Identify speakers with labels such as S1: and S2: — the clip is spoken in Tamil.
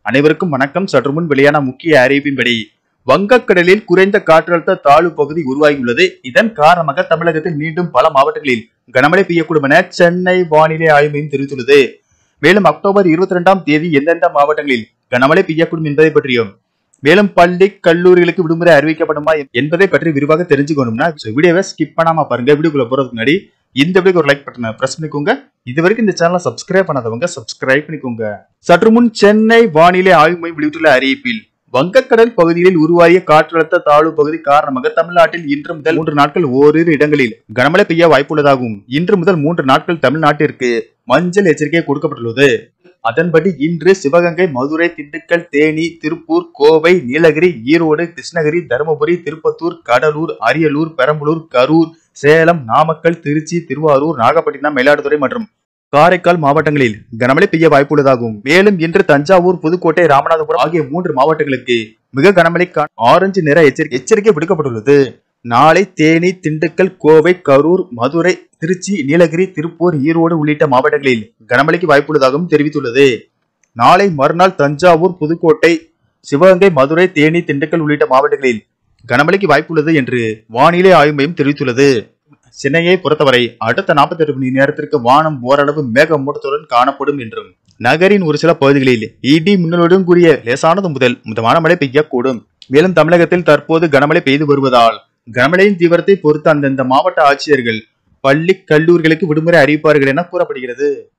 S1: அனைவருக்கும் வணக்கம் சற்று முன் வெளியான முக்கிய அறிவிப்பின்படி வங்கக்கடலில் குறைந்த காற்றழுத்த தாழ்வு பகுதி உருவாகியுள்ளது இதன் காரணமாக தமிழகத்தில் மீண்டும் பல மாவட்டங்களில் கனமழை பெய்யக்கூடும் என சென்னை வானிலை ஆய்வு மையம் தெரிவித்துள்ளது மேலும் அக்டோபர் இருபத்தி ரெண்டாம் தேதி எந்தெந்த மாவட்டங்களில் கனமழை பெய்யக்கூடும் என்பதை பற்றியும் மேலும் பள்ளி கல்லூரிகளுக்கு விடுமுறை அறிவிக்கப்படுமா என்பதை பற்றி விரிவாக தெரிஞ்சுக்கணும்னா வீடியோவை ஸ்கிப் பண்ணாம பாருங்க வீடியோக்குள்ள போறதுக்கு முன்னாடி இந்த வீடியோக்கு ஒரு லைக் பட்டனை பிரஸ் பண்ணிக்கோங்க இது வரைக்கும் இந்த சேனலை சப்ஸ்கிரைப் பண்ணாதவங்க சப்ஸ்கிரைப் பண்ணிக்கோங்க சற்று முன் சென்னை வானிலை ஆய்வு மையம் வெளியிட்டுள்ள அறிவிப்பில் வங்கக்கடல் பகுதிகளில் உருவாகிய காற்றழுத்த தாழ்வு பகுதி காரணமாக தமிழ்நாட்டில் இன்று முதல் மூன்று நாட்கள் ஓரிரு இடங்களில் கனமழை பெய்ய வாய்ப்புள்ளதாகவும் இன்று முதல் மூன்று நாட்கள் தமிழ்நாட்டிற்கு மஞ்சள் எச்சரிக்கை கொடுக்கப்பட்டுள்ளது அதன்படி இன்று சிவகங்கை மதுரை திண்டுக்கல் தேனி திருப்பூர் கோவை நீலகிரி ஈரோடு கிருஷ்ணகிரி தருமபுரி திருப்பத்தூர் கடலூர் அரியலூர் பெரம்பலூர் கரூர் சேலம் நாமக்கல் திருச்சி திருவாரூர் நாகப்பட்டினம் மயிலாடுதுறை மற்றும் காரைக்கால் மாவட்டங்களில் கனமழை பெய்ய வாய்ப்புள்ளதாகும் மேலும் இன்று தஞ்சாவூர் புதுக்கோட்டை ராமநாதபுரம் ஆகிய மூன்று மாவட்டங்களுக்கு மிக கனமழைக்கான ஆரஞ்சு நிற எச்சரிக்கை எச்சரிக்கை விடுக்கப்பட்டுள்ளது நாளை தேனி திண்டுக்கல் கோவை கரூர் மதுரை திருச்சி நீலகிரி திருப்பூர் ஈரோடு உள்ளிட்ட மாவட்டங்களில் கனமழைக்கு வாய்ப்புள்ளதாகவும் தெரிவித்துள்ளது நாளை மறுநாள் தஞ்சாவூர் புதுக்கோட்டை சிவகங்கை மதுரை தேனி திண்டுக்கல் உள்ளிட்ட மாவட்டங்களில் கனமழைக்கு வாய்ப்புள்ளது என்று வானிலை ஆய்வு மையம் தெரிவித்துள்ளது சென்னையை பொறுத்தவரை அடுத்த நாற்பத்தி எட்டு மணி நேரத்திற்கு வானம் ஓரளவு மேகமூட்டத்துடன் காணப்படும் என்றும் நகரின் ஒரு சில பகுதிகளில் இடி மின்னலுடன் கூடிய லேசானது முதல் மிதமான மழை பெய்யக்கூடும் மேலும் தமிழகத்தில் தற்போது கனமழை பெய்து வருவதால் கனமழையின் தீவிரத்தை பொறுத்து அந்தந்த மாவட்ட ஆட்சியர்கள் பள்ளி கல்லூரிகளுக்கு விடுமுறை அறிவிப்பார்கள் என கூறப்படுகிறது